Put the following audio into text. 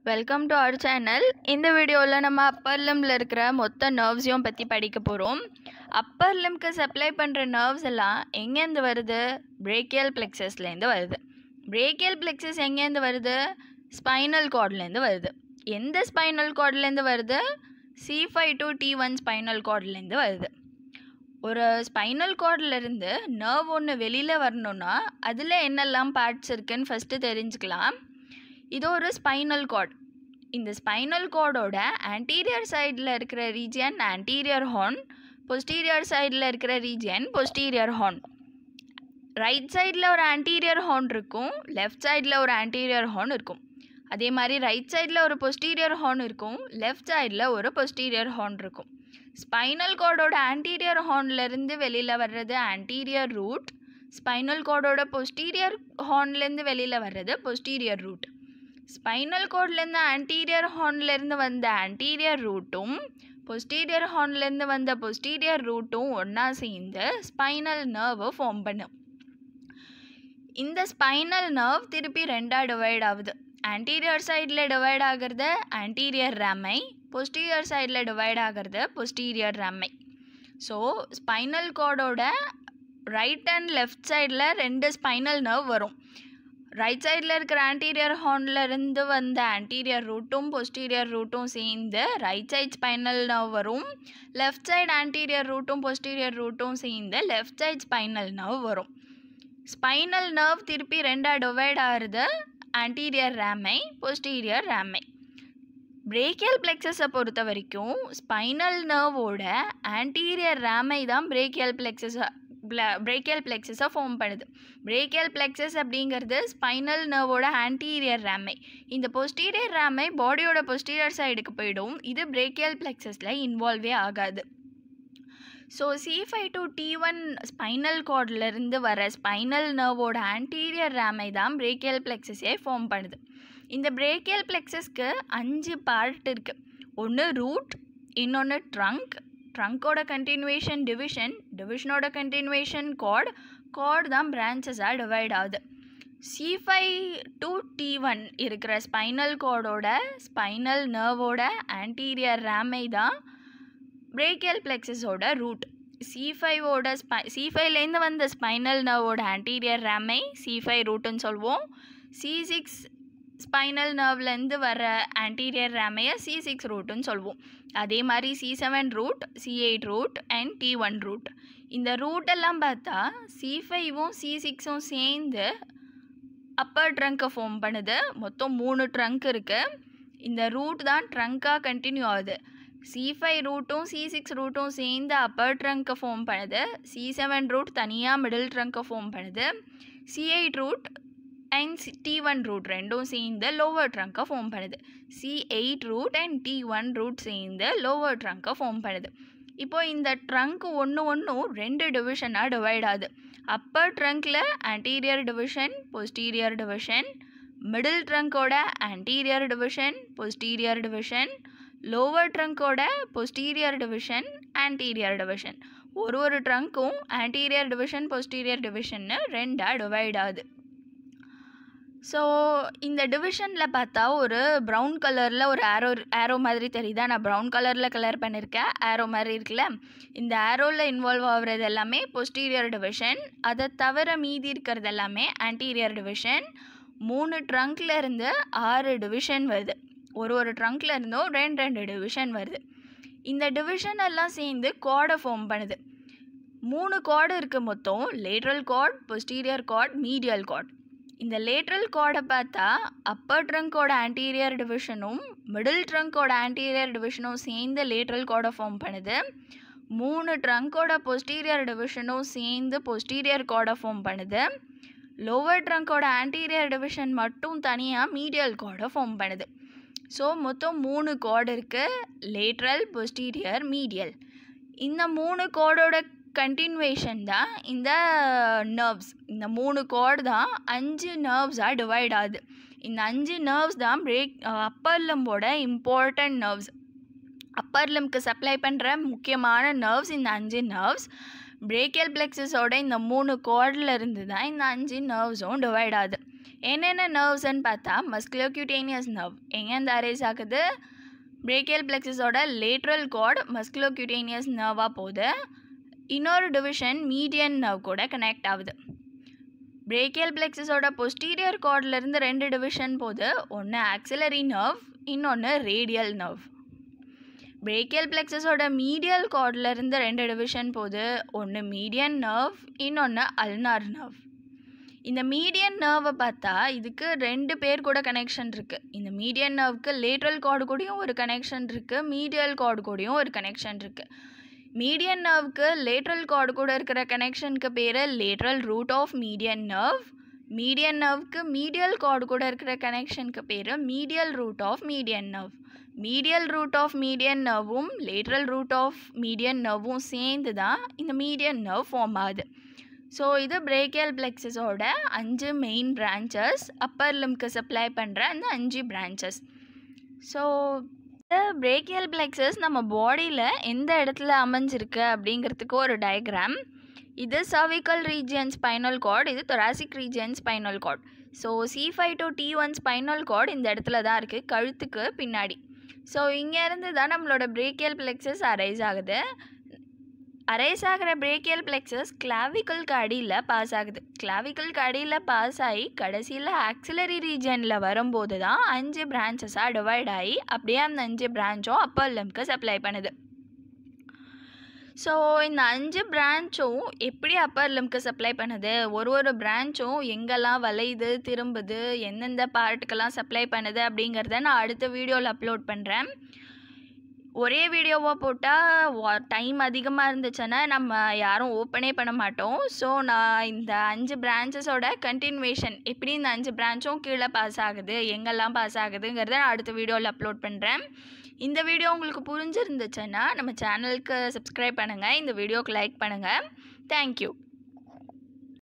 welcome to our channel இந்த வீடியோவில் நம்ம அப்பர் லிம்பில் இருக்கிற மொத்த நர்வ்ஸையும் பற்றி படிக்க போகிறோம் அப்பர் லிம்க்கு சப்ளை பண்ணுற நர்வ்ஸ் எல்லாம் எங்கேருந்து வருது பிரேக்கியல் பிளெக்சஸ்லேருந்து வருது பிரேக்கியல் பிளெக்சஸ் எங்கேருந்து வருது ஸ்பைனல் கார்ட்லேருந்து வருது எந்த ஸ்பைனல் கார்ட்லேருந்து வருது C five to T one spinal கார்ட்லேருந்து வருது ஒரு ஸ்பைனல் இருந்து நர்வ் ஒன்று வெளியில் வரணும்னா அதில் என்னெல்லாம் பார்ட்ஸ் இருக்குன்னு ஃபஸ்ட்டு தெரிஞ்சுக்கலாம் இது ஒரு ஸ்பைனல் கார்ட் இந்த ஸ்பைனல் கார்டோட ஆன்டீரியர் சைடில் இருக்கிற ரீஜியன் ஆன்டீரியர் ஹார்ன் பொஸ்டீரியர் சைடில் இருக்கிற ரீஜியன் பொஸ்டீரியர் ஹார்ன் ரைட் சைடில் ஒரு ஆன்டீரியர் ஹார்ன் இருக்கும் லெஃப்ட் சைடில் ஒரு ஆன்டீரியர் ஹார்ன் இருக்கும் அதே மாதிரி ரைட் சைடில் ஒரு பொஸ்டீரியர் ஹார்ன் இருக்கும் லெஃப்ட் சைடில் ஒரு பொஸ்டீரியர் ஹார்ன் இருக்கும் ஸ்பைனல் கார்டோட ஆன்டீரியர் ஹார்ன்லேருந்து வெளியில் வர்றது ஆன்டீரியர் ரூட் ஸ்பைனல் கார்டோட பொஸ்டீரியர் ஹார்ன்லேருந்து வெளியில் வர்றது பொஸ்டீரியர் ரூட் ஸ்பைனல் கோட்லேருந்து ஆன்டீரியர் ஹார்ன்லேருந்து வந்த ஆன்டீரியர் ரூட்டும் பொஸ்டீரியர் ஹார்ன்லேருந்து வந்த பொஸ்டீரியர் ரூட்டும் ஒன்றா சேர்ந்து ஸ்பைனல் நர்வை ஃபார்ம் பண்ணும் இந்த ஸ்பைனல் நர்வ் திருப்பி ரெண்டாக டிவைட் ஆகுது ஆன்டீரியர் சைடில் டிவைட் ஆகிறது ஆன்டீரியர் ரேமை பொஸ்டீரியர் சைடில் டிவைட் ஆகிறது பொஸ்டீரியர் ரேமை ஸோ ஸ்பைனல் கார்டோட ரைட் அண்ட் லெஃப்ட் சைடில் ரெண்டு ஸ்பைனல் நர்வ் வரும் ரைட் சைடில் இருக்கிற ஆன்டீரியர் ஹார்னில் இருந்து வந்த ஆன்டீரியர் ரூட்டும் பொஸ்டீரியர் ரூட்டும் சேர்ந்து ரைட் சைட் ஸ்பைனல் நர்வ் வரும் லெஃப்ட் சைடு ஆன்டீரியர் ரூட்டும் பொஸ்டீரியர் ரூட்டும் சேர்ந்து லெஃப்ட் சைட் ஸ்பைனல் நர்வ் வரும் ஸ்பைனல் நர்வ் திருப்பி ரெண்டாக டிவைட் ஆகுறது anterior rami posterior rami brachial பிளெக்ஸஸை பொறுத்த வரைக்கும் ஸ்பைனல் நர்வோட ஆன்டீரியர் ரேமை தான் பிரேக்கியல் பிளெக்ஸஸை பிரேக்கியல் பிளெக்ஸஸை ஃபார்ம் பண்ணுது பிரேக்கியல் பிளெக்ஸஸ் அப்படிங்கிறது ஸ்பைனல் நர்வோட ஆன்டீரியர் ரேமை இந்த பொஸ்டீரியர் ரேமை பாடியோட பொஸ்டீரியர் சைடுக்கு போயிடும் இது பிரேக்கியல் பிளெக்ஸஸில் இன்வால்வே ஆகாது so C five to T one spinal கார்ட்லேருந்து வர ஸ்பைனல் நர்வோட ஆன்டீரியர் ரேமை தான் பிரேக்கியல் பிளெக்ஸஸே ஃபார்ம் பண்ணுது இந்த பிரேக்கியல் பிளெக்ஸஸ்க்கு அஞ்சு பார்ட் இருக்குது ஒன்று ரூட் இன்னொன்று ட்ரங்க் ட்ரங்க்கோட கண்டினியூவேஷன் டிவிஷன் டிவிஷனோட கண்டினியூவேஷன் கார்டு கார்டு தான் பிரான்ச்சஸாக டிவைட் ஆகுது C five to T one இருக்கிற ஸ்பைனல் கார்டோட ஸ்பைனல் நர்வோட ஆன்டீரியர் ரேமை தான் பிரேக்கியல் பிளெக்ஸஸோட ரூட் சி ஃபைவோட ஸ்பை சி ஃபைவ்லேருந்து வந்த ஸ்பைனல் நர்வோட ஆன்டீரியர் ரேமை சி ஃபைவ் ரூட்டுன்னு சொல்வோம் சி சிக்ஸ் ஸ்பைனல் நர்வ்லேருந்து வர ஆன்டீரியர் ரேமையை சி சிக்ஸ் ரூட்டுன்னு சொல்வோம் அதே மாதிரி C seven root C eight root and T one root இந்த ரூட்டெல்லாம் பார்த்தா சி ஃபைவும் சி சிக்ஸும் சேர்ந்து அப்பர் ட்ரங்க்கை ஃபார்ம் பண்ணுது மொத்தம் மூணு ட்ரங்க் இருக்குது இந்த ரூட் தான் ட்ரங்காக கண்டினியூ ஆகுது சி ஃபைவ் ரூட்டும் சி சிக்ஸ் ரூட்டும் சேர்ந்து அப்பர் ட்ரங்க்கை ஃபார்ம் பண்ணுது சி செவன் ரூட் தனியாக மிடில் ட்ரங்க்கை ஃபார்ம் பண்ணுது C eight root and T one root ரெண்டும் சேர்ந்து லோவர் ட்ரங்க்கை ஃபார்ம் பண்ணுது C eight root and T one root சேர்ந்து லோவர் ட்ரங்க்கை ஃபார்ம் பண்ணுது இப்போது இந்த ட்ரங்க் ஒன்று ஒன்றும் ரெண்டு டிவிஷனாக டிவைட் ஆகுது அப்பர் ட்ரங்க்கில் anterior division posterior division middle ட்ரங்க்கோட anterior division posterior division lower ட்ரங்க்கோட பொஸ்டீரியர் டிவிஷன் ஆன்டீரியர் டிவிஷன் ஒரு ஒரு ட்ரங்க்கும் ஆன்டீரியர் டிவிஷன் பொஸ்டீரியர் டிவிஷன்னு ரெண்டாக டிவைட் ஆகுது ஸோ இந்த டிவிஷனில் பார்த்தா ஒரு ப்ரௌன் கலரில் ஒரு ஆரோ ஆரோ மாதிரி தெரியுதா நான் ப்ரௌன் கலரில் கலர் பண்ணியிருக்கேன் ஆரோ மாதிரி இருக்குல்ல இந்த ஆரோவில் இன்வால்வ் ஆகுறது எல்லாமே பொஸ்டீரியர் டிவிஷன் அதை தவிர மீதி இருக்கிறது எல்லாமே ஆன்டீரியர் டிவிஷன் மூணு ட்ரங்க்ல இருந்து ஆறு டிவிஷன் வருது ஒரு ஒரு ட்ரங்க்ல இருந்தும் ரெண்டு ரெண்டு டிவிஷன் வருது இந்த டிவிஷன் எல்லாம் சேர்ந்து கார்டை ஃபார்ம் பண்ணுது மூணு கார்டு இருக்குது மொத்தம் lateral cord posterior cord medial cord இந்த லேட்ரல் கார்டை பார்த்தா அப்பர் ட்ரங்க்கோட ஆன்டீரியர் டிவிஷனும் மிடில் ட்ரங்க்கோட ஆன்டீரியர் டிவிஷனும் சேர்ந்து லேட்ரல் கார்டை ஃபார்ம் பண்ணுது மூணு ட்ரங்க்கோட பொஸ்டீரியர் டிவிஷனும் சேர்ந்து பொஸ்டீரியர் கார்டை ஃபார்ம் பண்ணுது லோவர் ட்ரங்க்கோட ஆன்டீரியர் டிவிஷன் மட்டும் தனியாக மீடியல் கார்டை ஃபார்ம் பண்ணுது ஸோ மொத்தம் மூணு கார்டு இருக்குது லேட்ரல் பொஸ்டீரியர் மீடியல் இந்த மூணு கார்டோட கண்டினியூவேஷன் தான் இந்த நர்வ்ஸ் இந்த மூணு கார்டு தான் அஞ்சு நர்வ்ஸாக டிவைட் ஆகுது இந்த அஞ்சு நர்வ்ஸ் தான் பிரேக் அப்பர் லிம்போட இம்பார்ட்டண்ட் நர்வ்ஸ் அப்பர் லிம்க்கு சப்ளை பண்ணுற முக்கியமான நர்வ்ஸ் இந்த அஞ்சு நர்வ்ஸ் பிரேக்கியல் பிளெக்ஸஸோட இந்த மூணு கார்டில் இருந்து தான் இந்த அஞ்சு நர்வ்ஸும் டிவைட் ஆகுது என்னென்ன நர்வ்ஸ்ன்னு பார்த்தா மஸ்குலோக்யூட்டேனியஸ் நர்வ் எங்கேருந்து அரேஸ் ஆகுது பிரேக்கியல் பிளெக்ஸஸோட லேட்ரல் கார்டு மஸ்குலோக்யூட்டேனியஸ் நர்வாக போகுது இன்னொரு டிவிஷன் மீடியன் நர்வ் கூட கனெக்ட் ஆகுது பிரேக்கியல் பிளெக்ஸஸோட பொஸ்டீரியர் கார்ட்லேருந்து ரெண்டு டிவிஷன் போகுது ஒன்று ஆக்சிலரி நர்வ் இன்னொன்று ரேடியல் நர்வ் பிரேக்கியல் பிளெக்ஸஸோட மீடியல் கார்ட்லேருந்து ரெண்டு டிவிஷன் போகுது ஒன்று மீடியன் நர்வ் இன்னொன்று அல்னார் நர்வ் இந்த மீடியன் நர்வை பார்த்தா இதுக்கு ரெண்டு பேர் கூட கனெக்ஷன் இருக்குது இந்த மீடியன் நர்வுக்கு லேட்ரல் கார்டு கூடயும் ஒரு கனெக்ஷன் இருக்குது மீடியல் கார்டு கூடயும் ஒரு கனெக்ஷன் இருக்குது மீடியன் நர்வுக்கு லேட்ரல் கார்டு கூட இருக்கிற கனெக்ஷனுக்கு பேர் lateral root of median nerve median நர்வுக்கு மீடியல் கார்டு கூட இருக்கிற கனெக்ஷனுக்கு பேர் medial root of median nerve medial root of median நர்வும் லேட்ரல் ரூட் ஆஃப் மீடியன் நர்வும் சேர்ந்து தான் இந்த மீடியன் நர்வ் ஃபார்ம் ஆகுது ஸோ இது பிரேக்கியல் பிளெக்ஸஸோட அஞ்சு மெயின் பிரான்ச்சஸ் அப்பர் லிம்க்கு சப்ளை பண்ணுற அந்த அஞ்சு பிரான்ச்சஸ் ஸோ இந்த பிரேக்கியல் பிளெக்ஸஸ் நம்ம பாடியில் எந்த இடத்துல அமைஞ்சிருக்கு அப்படிங்கிறதுக்கு ஒரு டயக்ராம் இது சர்விக்கல் ரீஜியன் ஸ்பைனல் கார்டு இது thoracic region spinal cord so C five to T one spinal cord இந்த இடத்துல தான் இருக்குது கழுத்துக்கு பின்னாடி ஸோ இங்கேருந்து தான் நம்மளோட பிரேக்கியல் பிளெக்ஸஸ் அரைஸ் ஆகுது அரைஸ் ஆகிற பிரேக்கியல் பிளெக்ஸஸ் கிளாவிக்கலுக்கு அடியில் பாஸ் ஆகுது கிளாவிக்கலுக்கு அடியில் பாஸ் ஆகி கடைசியில் ஆக்சிலரி ரீஜனில் வரும்போது தான் அஞ்சு பிரான்ச்சஸாக டிவைட் ஆகி அப்படியே அந்த அஞ்சு பிரான்ச்சும் அப்பர் லிம்க்கு சப்ளை பண்ணுது ஸோ இந்த அஞ்சு பிரான்ச்சும் எப்படி அப்பர் லிம்க்கு சப்ளை பண்ணுது ஒரு ஒரு பிரான்ச்சும் எங்கெல்லாம் வளையுது திரும்புது எந்தெந்த பார்ட்டுக்கெல்லாம் சப்ளை பண்ணுது அப்படிங்கிறத நான் அடுத்த வீடியோவில் அப்லோட் பண்ணுறேன் ஒரே வீடியோவாக போட்டால் டைம் அதிகமாக இருந்துச்சுன்னா நம்ம யாரும் ஓப்பனே பண்ண மாட்டோம் ஸோ நான் இந்த அஞ்சு பிரான்ச்சஸோட கண்டினியூவேஷன் எப்படி இந்த அஞ்சு பிரான்ச்சும் கீழே பாஸ் ஆகுது எங்கெல்லாம் பாஸ் ஆகுதுங்கிறத நான் அடுத்த வீடியோவில் அப்லோட் பண்ணுறேன் இந்த வீடியோ உங்களுக்கு புரிஞ்சிருந்துச்சுன்னா நம்ம சேனலுக்கு சப்ஸ்கிரைப் பண்ணுங்கள் இந்த வீடியோக்கு லைக் பண்ணுங்கள் தேங்க்யூ